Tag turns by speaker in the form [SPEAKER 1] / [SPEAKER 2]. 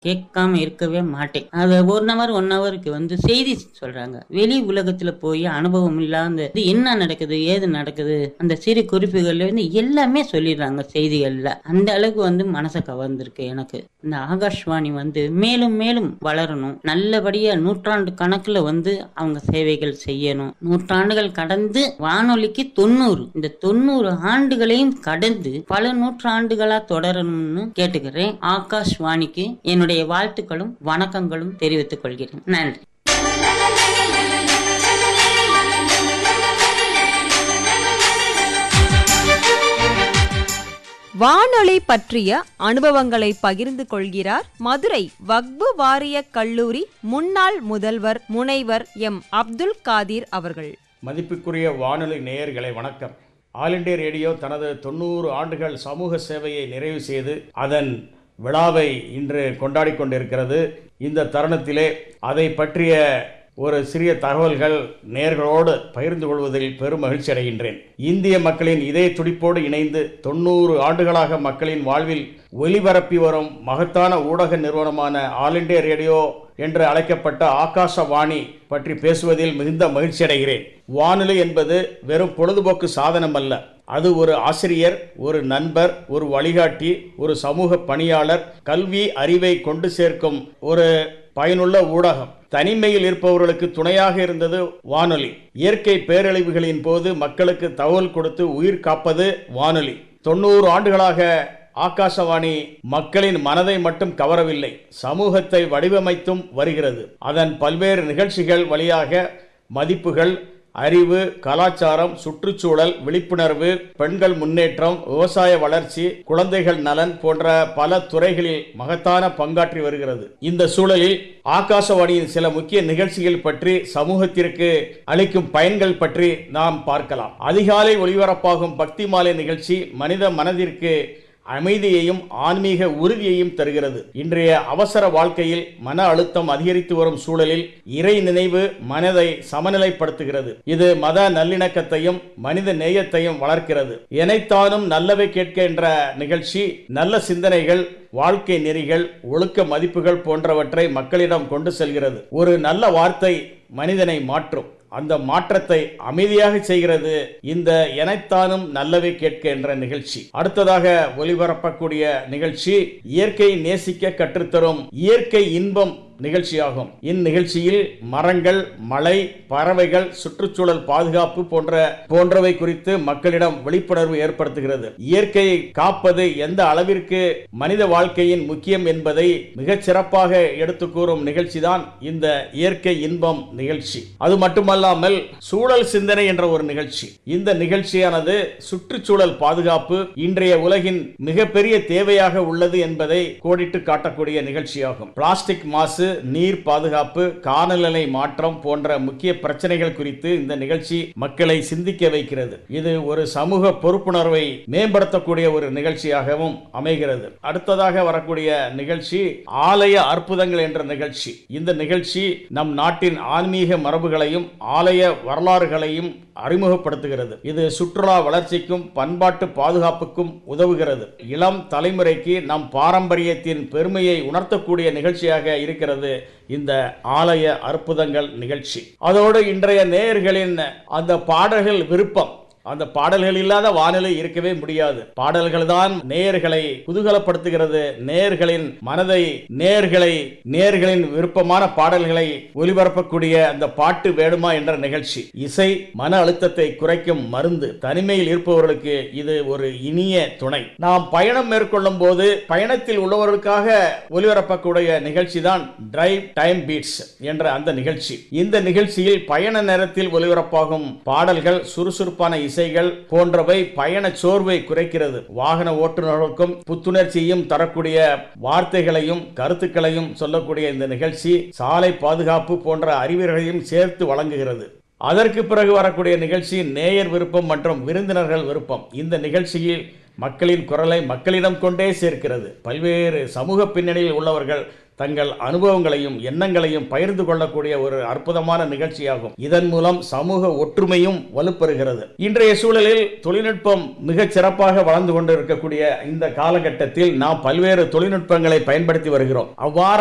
[SPEAKER 1] கேட்காம இருக்கவே மாட்டேன் அது ஒன் ஹவர் ஒன் ஹவருக்கு வந்து செய்தி சொல்றாங்க வெளி உலகத்துல போய் அனுபவம் இல்லாத இது என்ன நடக்குது ஏது நடக்குது அந்த சிறு குறிப்புகள்ல வந்து எல்லாமே சொல்லிடுறாங்க செய்திகள்ல அந்த அளவுக்கு வந்து மனசை கவர்ந்திருக்கு எனக்கு இந்த ஆகாஷ்வாணி வந்து மேலும் மேலும் வளரணும் நல்லபடியா நூற்றாண்டு கணக்குல வந்து அவங்க சேவைகள் செய்யணும் நூற்றாண்டுகள் கடந்து வானொலிக்கு தொண்ணூறு இந்த தொண்ணூறு ஆண்டுகளையும் கடந்து பல நூற்றாண்டுகளா தொடரணும்னு கேட்டுக்கிறேன் ஆகாஷ்வாணிக்கு என்னுடைய வாழ்த்துக்களும் வணக்கங்களும் தெரிவித்துக் கொள்கிறேன் நன்றி
[SPEAKER 2] வானொலி பற்றிய அனுபவங்களை பகிர்ந்து கொள்கிறார் மதுரை வக்பு வாரிய கல்லூரி முன்னாள் முதல்வர் முனைவர் எம் அப்துல் காதிர் அவர்கள்
[SPEAKER 3] மதிப்புக்குரிய வானொலி நேயர்களை வணக்கம் ஆல் இண்டியா ரேடியோ தனது தொண்ணூறு ஆண்டுகள் சமூக சேவையை நிறைவு செய்து அதன் விழாவை இன்று கொண்டாடி கொண்டிருக்கிறது இந்த தருணத்திலே அதை பற்றிய ஒரு சிறிய தகவல்கள் நேர்களோடு பகிர்ந்து கொள்வதில் பெரும் மகிழ்ச்சி அடைகின்றேன் இந்திய மக்களின் இதய துடிப்போடு இணைந்து தொண்ணூறு ஆண்டுகளாக மக்களின் வாழ்வில் ஒலிபரப்பி வரும் மகத்தான ஊடக நிறுவனமான ஆல் இண்டியா ரேடியோ என்று அழைக்கப்பட்ட ஆகாசவாணி பற்றி பேசுவதில் மிகுந்த மகிழ்ச்சி அடைகிறேன் வானொலி என்பது வெறும் பொழுதுபோக்கு சாதனம் அல்ல அது ஒரு ஆசிரியர் ஒரு நண்பர் ஒரு வழிகாட்டி ஒரு சமூக பணியாளர் கல்வி அறிவை கொண்டு சேர்க்கும் ஒரு பயனுள்ள ஊடகம் தனிமையில் இருப்பவர்களுக்கு துணையாக இருந்தது வானொலி இயற்கை பேரழிவுகளின் போது மக்களுக்கு தகவல் கொடுத்து உயிர் காப்பது வானொலி தொண்ணூறு ஆண்டுகளாக ஆகாசவாணி மக்களின் மனதை மட்டும் கவரவில்லை சமூகத்தை வடிவமைத்தும் வருகிறது அதன் பல்வேறு நிகழ்ச்சிகள் வழியாக மதிப்புகள் அறிவு கலாச்சாரம் சுற்றுச்சூழல் விழிப்புணர்வு பெண்கள் முன்னேற்றம் விவசாய வளர்ச்சி குழந்தைகள் நலன் போன்ற பல துறைகளில் மகத்தான பங்காற்றி வருகிறது இந்த சூழலில் ஆகாசவாணியின் சில முக்கிய நிகழ்ச்சிகள் பற்றி சமூகத்திற்கு அளிக்கும் பயன்கள் பற்றி நாம் பார்க்கலாம் அதிகாலை ஒளிபரப்பாகும் பக்தி மாலை நிகழ்ச்சி மனித மனதிற்கு அமைதியையும் ஆன்மீக உறுதியையும் தருகிறது இன்றைய அவசர வாழ்க்கையில் மன அழுத்தம் அதிகரித்து வரும் சூழலில் இறை நினைவு மனதை சமநிலைப்படுத்துகிறது இது மத நல்லிணக்கத்தையும் மனித நேயத்தையும் வளர்க்கிறது எனைத்தானும் நல்லவை கேட்க என்ற நிகழ்ச்சி நல்ல சிந்தனைகள் வாழ்க்கை நெறிகள் ஒழுக்க மதிப்புகள் போன்றவற்றை மக்களிடம் கொண்டு செல்கிறது ஒரு நல்ல வார்த்தை மனிதனை மாற்றும் அந்த மாற்றத்தை அமைதியாக செய்கிறது இந்த எனைத்தானும் நல்லவை கேட்க என்ற நிகழ்ச்சி அடுத்ததாக ஒலிபரப்பக்கூடிய நிகழ்ச்சி இயற்கை நேசிக்க கற்றுத்தரும் இயற்கை இன்பம் நிகழ்ச்சியாகும் இந்நிகழ்ச்சியில் மரங்கள் மழை பறவைகள் சுற்றுச்சூழல் பாதுகாப்பு போன்ற போன்றவை குறித்து மக்களிடம் விழிப்புணர்வு ஏற்படுத்துகிறது இயற்கையை காப்பது எந்த அளவிற்கு மனித வாழ்க்கையின் முக்கியம் என்பதை மிகச் சிறப்பாக எடுத்து கூறும் நிகழ்ச்சிதான் இந்த இயற்கை இன்பம் நிகழ்ச்சி அது மட்டுமல்லாமல் சூழல் சிந்தனை என்ற ஒரு நிகழ்ச்சி இந்த நிகழ்ச்சியானது சுற்றுச்சூழல் பாதுகாப்பு இன்றைய உலகின் மிகப்பெரிய தேவையாக உள்ளது என்பதை கோடிட்டு காட்டக்கூடிய நிகழ்ச்சியாகும் பிளாஸ்டிக் மாசு நீர் பாதுகாப்பு காலநிலை மாற்றம் போன்ற முக்கிய பிரச்சனைகள் குறித்து இந்த நிகழ்ச்சி மக்களை சிந்திக்க வைக்கிறது இது ஒரு சமூக பொறுப்புணர்வை மேம்படுத்தக்கூடிய ஒரு நிகழ்ச்சியாகவும் அமைகிறது அடுத்ததாக வரக்கூடிய நிகழ்ச்சி ஆலய அற்புதங்கள் என்ற நிகழ்ச்சி இந்த நிகழ்ச்சி நம் நாட்டின் ஆன்மீக மரபுகளையும் ஆலய வரலாறுகளையும் அறிமுகப்படுத்துகிறது இது சுற்றுலா வளர்ச்சிக்கும் பண்பாட்டு பாதுகாப்புக்கும் உதவுகிறது இளம் தலைமுறைக்கு நம் பாரம்பரியத்தின் பெருமையை உணர்த்தக்கூடிய நிகழ்ச்சியாக இருக்கிறது இந்த ஆலய அற்புதங்கள் நிகழ்ச்சி அதோடு இன்றைய நேயர்களின் அந்த பாடல்கள் விருப்பம் அந்த பாடல்கள் இல்லாத வானிலை இருக்கவே முடியாது பாடல்கள் தான் நேயர்களை குதூகலப்படுத்துகிறது நேயர்களின் மனதை நேயர்களை நேயர்களின் விருப்பமான பாடல்களை ஒலிபரப்பக்கூடிய அந்த பாட்டு வேணுமா என்ற நிகழ்ச்சி இசை மன அழுத்தத்தை குறைக்கும் மருந்து தனிமையில் இருப்பவர்களுக்கு இது ஒரு இனிய துணை நாம் பயணம் மேற்கொள்ளும் போது பயணத்தில் உள்ளவர்களுக்காக ஒலிபரப்பக்கூடிய நிகழ்ச்சி தான் டிரைவ் டைம் பீட்ஸ் என்ற அந்த நிகழ்ச்சி இந்த நிகழ்ச்சியில் பயண நேரத்தில் ஒலிபரப்பாகும் பாடல்கள் சுறுசுறுப்பான இசைகள் போன்றவை பயண சோர்வை குறைக்கிறது வாகன ஓட்டுநர்களுக்கும் புத்துணர்ச்சியும் தரக்கூடிய வார்த்தைகளையும் கருத்துக்களையும் சொல்லக்கூடிய இந்த நிகழ்ச்சி சாலை பாதுகாப்பு போன்ற அறிவுரைகளையும் சேர்த்து வழங்குகிறது அதற்கு பிறகு வரக்கூடிய நிகழ்ச்சி நேயர் விருப்பம் மற்றும் விருந்தினர்கள் விருப்பம் இந்த நிகழ்ச்சியில் மக்களின் குரலை மக்களிடம் கொண்டே சேர்க்கிறது பல்வேறு சமூக பின்னணியில் உள்ளவர்கள் தங்கள் அனுபவங்களையும் எண்ணங்களையும் பகிர்ந்து கொள்ளக்கூடிய ஒரு அற்புதமான நிகழ்ச்சியாகும் இதன் மூலம் சமூக ஒற்றுமையும் வலுப்பெறுகிறது இன்றைய சூழலில் தொழில்நுட்பம் மிகச் சிறப்பாக வளர்ந்து கொண்டு இருக்கக்கூடிய இந்த காலகட்டத்தில் நாம் பல்வேறு தொழில்நுட்பங்களை பயன்படுத்தி வருகிறோம் அவ்வாறு